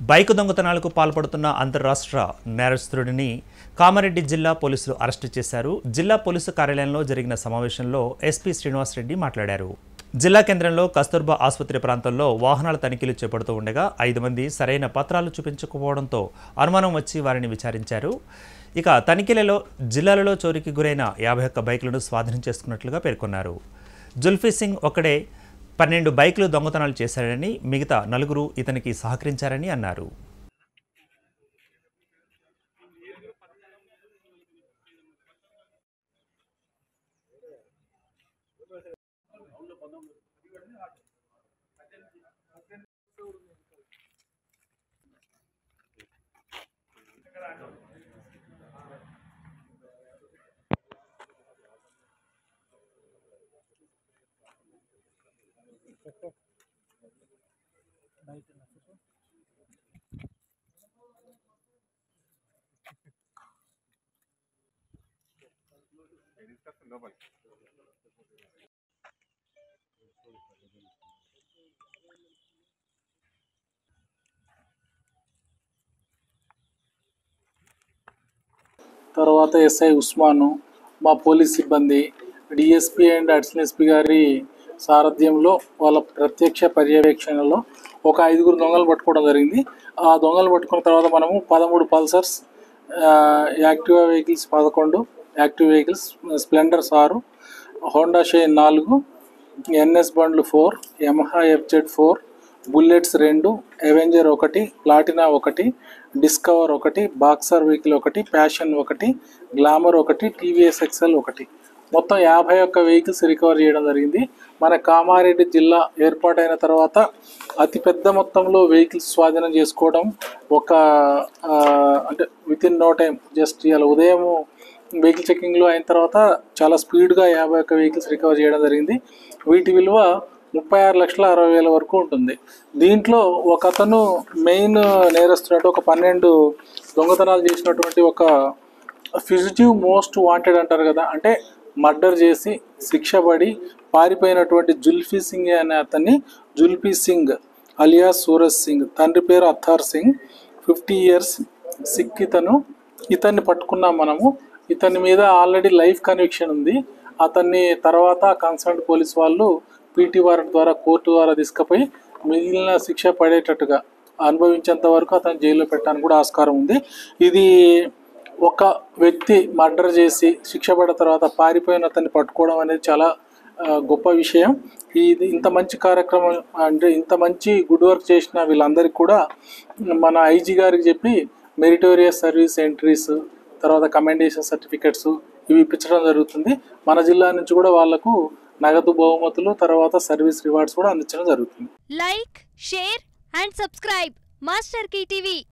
bike దొంగతనాలకు పాల్పడుతున్న అంతర్రాష్ట్ర నేరస్తుడిని కామారెడ్డి జిల్లా పోలీసులు అరెస్టు చేశారు జిల్లా పోలీసు కార్యాలయంలో జరిగిన సమావేశంలో ఎస్పీ శ్రీనివాసరెడ్డి మాట్లాడారు జిల్లా కేంద్రంలో కస్తూర్బా ఆసుపత్రి ప్రాంతంలో వాహనాల తనిఖీలు చేపడుతూ ఉండగా ఐదు మంది సరైన పత్రాలు చూపించకపోవడంతో అనుమానం వచ్చి వారిని విచారించారు ఇక తనిఖీలలో జిల్లాలలో చోరీకి గురైన యాభై ఒక్క బైకులను స్వాధీనం చేసుకున్నట్లుగా పేర్కొన్నారు జుల్ఫీ సింగ్ ఒకడే పన్నెండు బైకులు దొంగతనాలు చేశారని మిగతా నలుగురు ఇతనికి సహకరించారని అన్నారు తర్వాత ఎస్ఐ ఉస్మాను మా పోలీస్ సిబ్బంది డిఎస్పి అండ్ అడిషనల్ ఎస్పీ గారి సారథ్యంలో వాళ్ళ ప్రత్యక్ష పర్యవేక్షణలో ఒక ఐదుగురు దొంగలు పట్టుకోవడం జరిగింది ఆ దొంగలు పట్టుకున్న తర్వాత మనము పదమూడు పల్సర్స్ ఆ, యాక్టివా వెహికల్స్ పదకొండు యాక్టివ్ వెహికల్స్ స్ప్లెండర్స్ ఆరు హోండా షైన్ నాలుగు ఎన్ఎస్ బండ్లు four Yamaha FZ four bullets రెండు అవెంజర్ ఒకటి ప్లాటినా ఒకటి డిస్కవర్ ఒకటి బాక్సర్ వెహికల్ ఒకటి ప్యాషన్ ఒకటి గ్లామర్ ఒకటి టీవీఎస్ ఎక్సెల్ ఒకటి మొత్తం యాభై ఒక్క వెహికల్స్ రికవర్ చేయడం జరిగింది మన కామారెడ్డి జిల్లా ఏర్పాటైన తర్వాత అతిపెద్ద మొత్తంలో వెహికల్స్ స్వాధీనం చేసుకోవడం ఒక ఆ, అంటే with in no time just ఇవాళ ఉదయం వెహికల్ చెకింగ్లో అయిన తర్వాత చాలా స్పీడ్గా యాభై ఒక్క వెహికల్స్ రికవర్ చేయడం జరిగింది వీటి విలువ ముప్పై ఆరు లక్షల అరవై వేల వరకు ఉంటుంది దీంట్లో ఒక అతను మెయిన్ నేరస్తుడు అంటే ఒక పన్నెండు దొంగతనాలు చేసినటువంటి ఒక ఫిజిటివ్ మోస్ట్ వాంటెడ్ అంటారు కదా అంటే మర్డర్ చేసి శిక్ష పడి పారిపోయినటువంటి జుల్ఫీ సింగ్ అనే అతన్ని జుల్ఫీ సింగ్ అలియా సూరజ్ సింగ్ తండ్రి పేరు Attar Singh fifty years Sikh ఇతను ఇతన్ని పట్టుకున్నాం మనము ఇతని మీద ఆల్రెడీ లైఫ్ కన్విక్షన్ ఉంది అతన్ని తర్వాత కన్సర్న్ పోలీస్ వాళ్ళు పీటీ వారెంట్ ద్వారా కోర్టు ద్వారా తీసుకుపోయి మిగిలిన శిక్ష పడేటట్టుగా అనుభవించేంత వరకు అతను జైల్లో పెట్టడానికి కూడా ఆస్కారం ఉంది ఇది ఒక వ్యక్తి మర్డర్ చేసి శిక్ష పడిన తర్వాత పారిపోయిన అతన్ని పట్టుకోవడం అనేది చాలా ఆ, గొప్ప విషయం ఇది ఇంత మంచి కార్యక్రమం అంటే ఇంత మంచి గుడ్ వర్క్ చేసిన వీళ్ళందరికీ కూడా మన ఐజీ గారికి చెప్పి మెరిటోరియస్ సర్వీస్ ఎంట్రీస్ తర్వాత కమెండేషన్ సర్టిఫికెట్స్ ఇవి ఇప్పించడం జరుగుతుంది మన జిల్లా నుంచి కూడా వాళ్లకు నగదు బహుమతులు తర్వాత సర్వీస్ రివార్డ్స్ కూడా అందించడం జరుగుతుంది like share and subscribe Master TV